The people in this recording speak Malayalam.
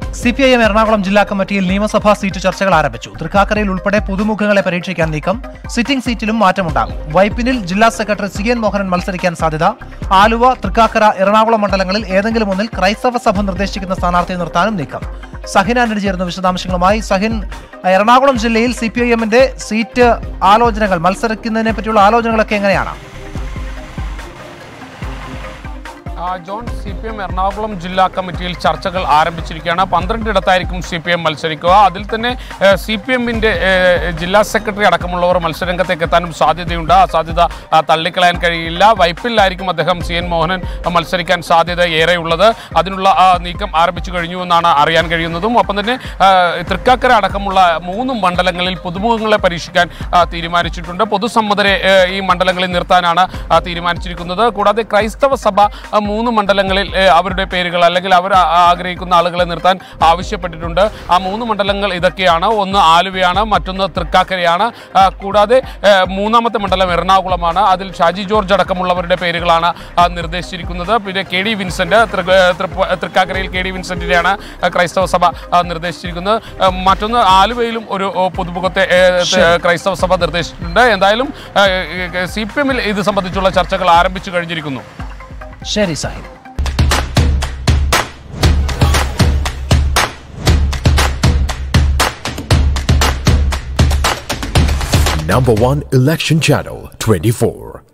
C P I M Ernakulam ജില്ലാ കമ്മിറ്റിയിൽ നിയമസഭാ സീറ്റ് ചർച്ചകൾ ആരംഭിച്ചു തൃക്കാക്കരയിൽ ഉൾപ്പെടെ പുതുമുഖങ്ങളെ പരീക്ഷിക്കാൻ നീക്കം സിറ്റിംഗ് സീറ്റിലും മാറ്റമുണ്ടാകും വൈപ്പിനിൽ ജില്ലാ സെക്രട്ടറി സി എൻ മോഹനൻ മത്സരിക്കാൻ സാധ്യത ആലുവ തൃക്കാക്കര എറണാകുളം മണ്ഡലങ്ങളിൽ ഏതെങ്കിലും ഒന്നിൽ ക്രൈസ്തവ സഭ നിർദ്ദേശിക്കുന്ന സ്ഥാനാർത്ഥിയെ നിർത്താനും നീക്കം സഹിൻ ആന്റണി ചേർന്ന വിശദാംശങ്ങളുമായി സഹിൻ എറണാകുളം ജില്ലയിൽ സി പി ഐ എമ്മിന്റെ സീറ്റ് ആലോചനകൾ മത്സരിക്കുന്നതിനെ പറ്റിയുള്ള ആലോചനകളൊക്കെ എങ്ങനെയാണ് ആ, John C P M Ernakulam ജില്ലാ കമ്മിറ്റിയിൽ ചർച്ചകൾ ആരംഭിച്ചിരിക്കുകയാണ് പന്ത്രണ്ടിടത്തായിരിക്കും സി പി എം മത്സരിക്കുക അതിൽ തന്നെ സി പി എമ്മിൻ്റെ ജില്ലാ സെക്രട്ടറി അടക്കമുള്ളവർ മത്സരരംഗത്തേക്ക് എത്താനും സാധ്യതയുണ്ട് ആ സാധ്യത ആ, തള്ളിക്കളയാൻ കഴിയില്ല വൈപ്പിലായിരിക്കും അദ്ദേഹം സി എൻ മോഹനൻ മത്സരിക്കാൻ സാധ്യത ഏറെയുള്ളത് അതിനുള്ള ആ, നീക്കം ആരംഭിച്ചു കഴിഞ്ഞു എന്നാണ് അറിയാൻ കഴിയുന്നതും ഒപ്പം തന്നെ ആ, തൃക്കാക്കര അടക്കമുള്ള മൂന്ന് മണ്ഡലങ്ങളിൽ പുതുമുഖങ്ങളെ പരീക്ഷിക്കാൻ ആ, തീരുമാനിച്ചിട്ടുണ്ട് പൊതുസമ്മതരെ ഏ, ഈ മണ്ഡലങ്ങളിൽ നിർത്താനാണ് ആ, തീരുമാനിച്ചിരിക്കുന്നത് കൂടാതെ ക്രൈസ്തവ സഭ ആ, മൂന്ന് മണ്ഡലങ്ങളിൽ ഏ, അവരുടെ പേരുകൾ അല്ലെങ്കിൽ അവർ ആ- ആഗ്രഹിക്കുന്ന ആളുകളെ നിർത്താൻ ആവശ്യപ്പെട്ടിട്ടുണ്ട് ആ മൂന്ന് മണ്ഡലങ്ങൾ ഇതൊക്കെയാണ് ഒന്ന് ആലുവയാണ് മറ്റൊന്ന് തൃക്കാക്കരയാണ് ആ, കൂടാതെ ഏ, മൂന്നാമത്തെ മണ്ഡലം എറണാകുളമാണ് അതിൽ ഷാജി ജോർജ് അടക്കമുള്ളവരുടെ പേരുകളാണ് ആ, നിർദ്ദേശിച്ചിരിക്കുന്നത് പിന്നെ കെ ഡി വിൻസെന്റ് തൃ- തൃപ്പ- തൃക്കാക്കരയിൽ കെ ഡി വിൻസെന്റിനെയാണ് ആ, ക്രൈസ്തവ സഭ ആ, നിർദ്ദേശിച്ചിരിക്കുന്നത് ആ, മറ്റൊന്ന് ആലുവയിലും ഒരു ഓ, പുതുമുഖത്തെ ഏ, ത- ക്രൈസ്തവ സഭ നിർദ്ദേശിച്ചിട്ടുണ്ട് എന്തായാലും സി പി എമ്മിൽ ഇത് സംബന്ധിച്ചുള്ള ചർച്ചകൾ ആരംഭിച്ചു കഴിഞ്ഞിരിക്കുന്നു ശരി Sahin Number one election channel 24.